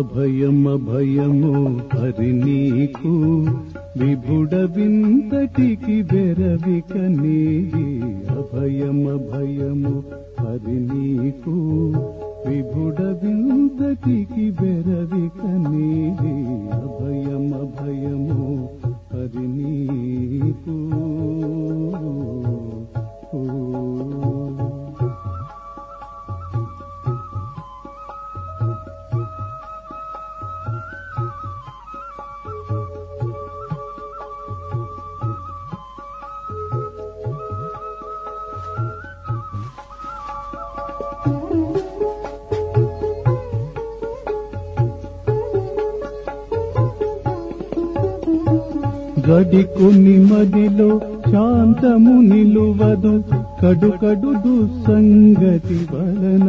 అభయమభయము హరి నీకు విభుడ వింతటికి బెరవిక నీది అభయమభయము హరి నీకు విభుడ వింతటికి బెరవిక నీది అభయమభయము హరి నీకు ఓ. గడికొని మదిలో శాంతము నిలువదు కడుకడు దుస్సంగతి వలన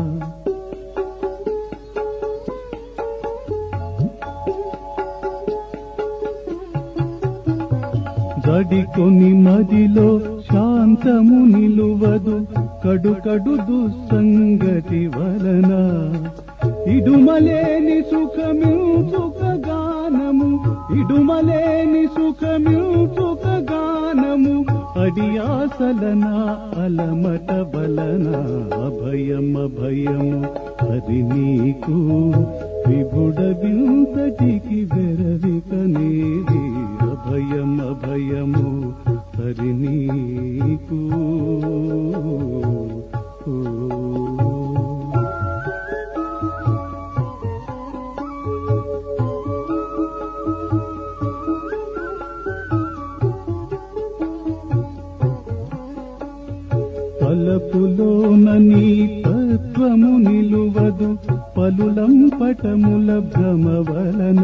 గడికొని మదిలో శాంతము నిలువదు కడుకడు దుస్సంగతి వలన ఇడుమలేని సుఖమించుక గానము ఇడుమలేని సుఖమించుక గానము అడియాసలన అలమట బలన అభయం అభయము హరి నీకు విభుడ వింతటికి వెరవిక నీది అభయం అభయము హరి నీకు ఓ. తలపులోన నీ తత్వము నిలువదు పలులం పటముల భ్రమ వలన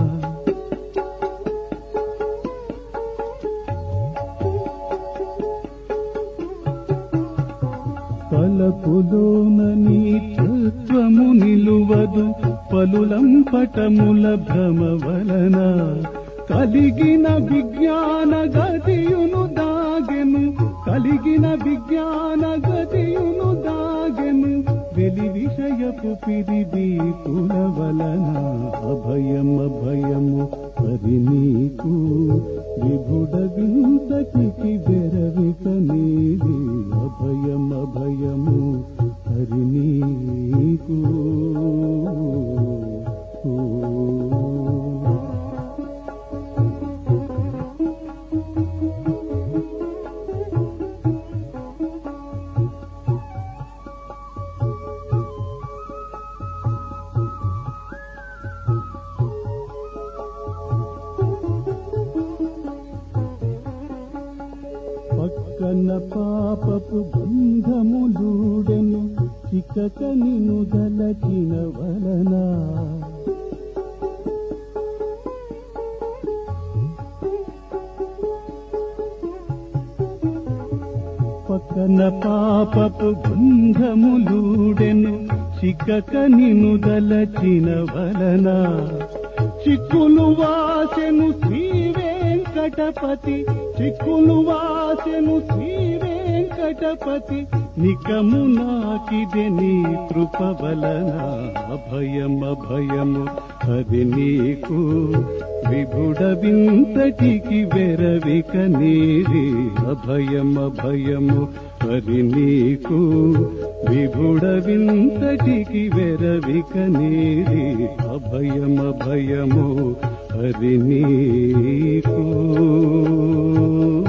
తలపులోన నీ తత్వము నిలువదు పలులం పటముల భ్రమ వలన కలిగిన విజ్ఞాన గతియును దాగెను కలిగిన విజ్ఞాన గతియును దాగెను వెలి విషయపు పిరిది వలన అభయం అభయము హరి నీకు విభుడ వింతటికి బెరవిక నీది అభయం అభయము హరి నీకు ఓ. పక్కన పాపపు బంధములూడెను చిక్కక నిన్ను దలచిన వలన పక్కన పాపపు బంధములూడెను చిక్కక నిన్ను దలచిన వలన చిక్కులు వాసెను శ్రీ వెంకటపతి చిక్కులు వాసెను శ్రీ వెంకటపతి నికము నాకిదే నీ కృప వలన అభయం అభయము అది నీకు విభుడ వింతటికి వెరవిక నీది అభయం అభయము హరి నీకు విభుడ వింతటికి వెరవిక నీది అభయం అభయము హరి నీకు